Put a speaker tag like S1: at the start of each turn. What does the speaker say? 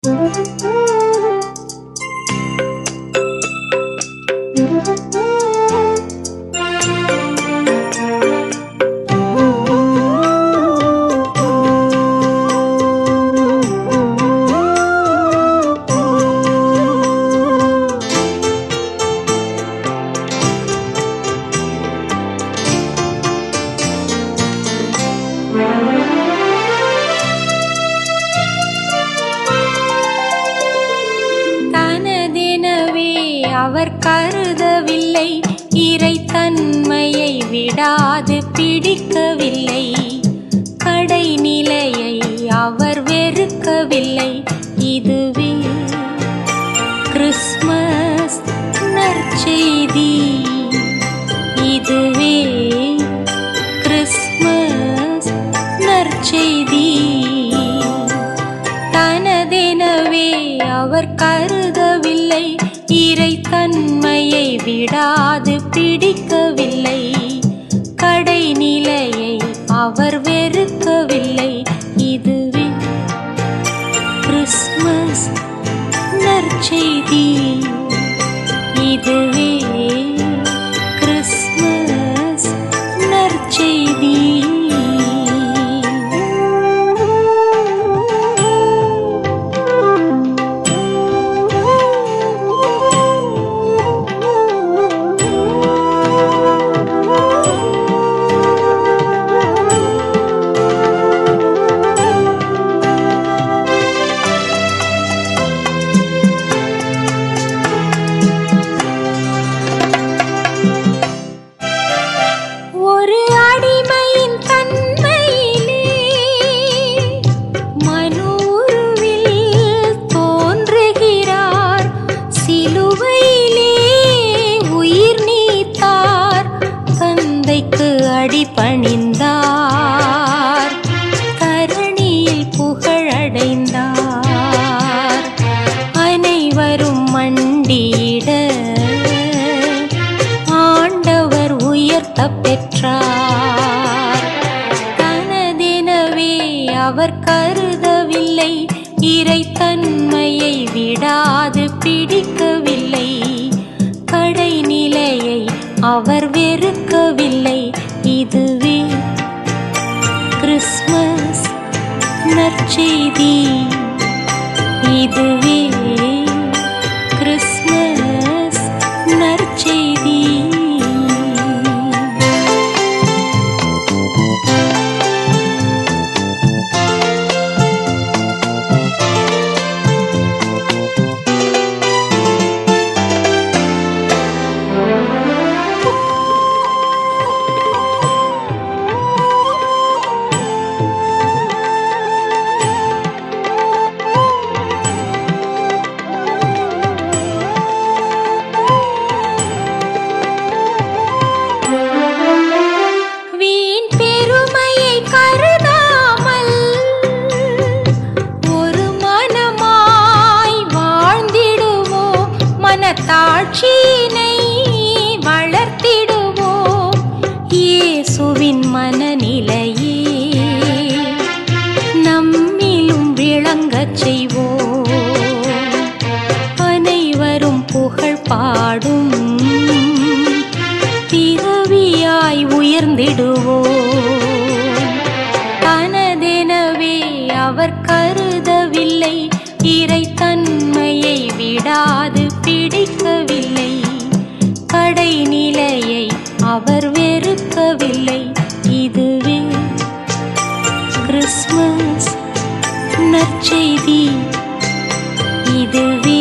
S1: தனதெனவே அவர் கருதவில்லை இறை தன்மையை விடாது பிடிக்கவில்லை கடைநிலையை அவர் வெறுக்கவில்லை இதுவே கிறிஸ்மஸ் நற்செய்தி இதுவே கிறிஸ்மஸ் நற்செய்தி தனதெனவே அவர் கருதவில்லை இறை தன்மையை விடாது பிடிக்கவில்லை கடைநிலையை அவர் வெறுக்கவில்லை இதுவே கிறிஸ்மஸ் நற்செய்தி இதுவே கிறிஸ்மஸ் நற்செய்தி ஒரு அடிமையின் தன்மையிலே மனூருவில் தோன்றுகிறார் சிலுவையிலே உயிர் நீத்தார் தந்தைக்கு அடிபணிந்தார் கரணியில் புகழடைந்தார் அனைவரும் மண்டியிட ஆண்டவர் உயர்த்த பெற்றார் தனதெனவே அவர் கருதவில்லை இறை தன்மையை விடாது பிடிக்கவில்லை கடைநிலையை அவர் வெறுக்கவில்லை இதுவே கிறிஸ்மஸ் நற்செய்தி இதுவே கிறிஸ்மஸ் நற்செய்தி வீண் பெருமையை கருதாமல் ஒரு மனமாய் வாழ்ந்திடுவோம் மனத்தாட்சியினை வளர்த்திடுவோம் இயேசுவின் மனநிலையே நம்மிலும் விளங்கச் செய்வோம் அனைவரும் புகழ் பாடும் பிறவியாய் உயர்ந்திடுவோம் தனதெனவே அவர் கருதவில்லை இறை தன்மையை விடாது பிடிக்கவில்லை கடைநிலையை அவர் வெறுக்கவில்லை இதுவே கிறிஸ்மஸ் நற்செய்தி இதுவே